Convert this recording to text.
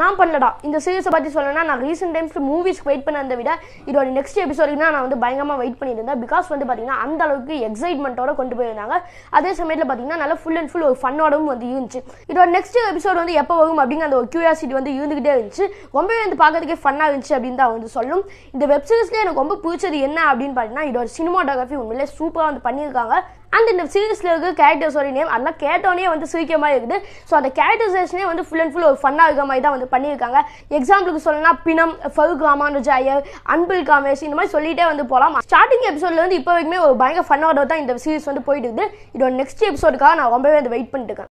நான் பண்ணலடா இந்த சீரிஸை பற்றி சொல்லணும்னா நான் ரீசெண்ட் டைம்ஸ் மூவிஸ்க்கு வெயிட் பண்ணதை விட இதோட நெக்ஸ்ட் எபிசோடுக்கு தான் நான் வந்து பயங்கரமாக வெயிட் பண்ணியிருந்தேன் பிகாஸ் வந்து பார்த்தீங்கன்னா அந்த அளவுக்கு எக்ஸைட்மெண்ட்டோட கொண்டு போயிருந்தாங்க அதே சமயத்தில் பார்த்தீங்கன்னா நல்லா ஃபுல் அண்ட் ஃபுல் ஒரு ஃபன்னோடவும் வந்து இருந்துச்சு இதோட நெக்ஸ்ட் எபிசோட் வந்து எப்போ வரும் அப்படிங்கிற அந்த ஒரு கியூரியாசிட்டி வந்து இருந்துகிட்டே இருந்துச்சு ரொம்பவே வந்து பார்க்கறதுக்கே ஃபன்னாக இருந்துச்சு அப்படின்னு தான் வந்து சொல்லும் இந்த வெப் சீரிஸ்லேயே எனக்கு ரொம்ப பிடிச்சது என்ன அப்படின்னு பார்த்தீங்கன்னா இதோட சினிமாட்டோகிராஃபி உண்மையிலே சூப்பராக வந்து பண்ணியிருக்காங்க அண்ட் இந்த சீரிஸில் இருக்க கேரக்டர்ஸோட நேம் அதெல்லாம் கேட்டோன்னே வந்து சிரிக்கிற மாதிரி இருக்குது ஸோ அந்த கேரக்டரைசேஷனே வந்து ஃபுல் அண்ட் ஃபுல் ஒரு ஃபன்னாக இருக்க மாதிரி தான் வந்து பண்ணியிருக்காங்க எக்ஸாம்பிளுக்கு சொல்லணும்னா பினம் ஃபருக் ராமானுஜ ஐயர் அன்பில் காமேஷ் இந்த மாதிரி சொல்லிட்டே வந்து போகலாம் ஸ்டார்டிங் எபிசோட்ல இருந்து இப்போ வரைக்குமே ஒரு பயங்கர ஃபன்னோட தான் இந்த சீரிஸ் வந்து போயிட்டு இருக்குது இதோட நெக்ஸ்ட் எபிசோடுக்காக நான் ரொம்பவே வந்து வெயிட் பண்ணிட்டு இருக்கேன்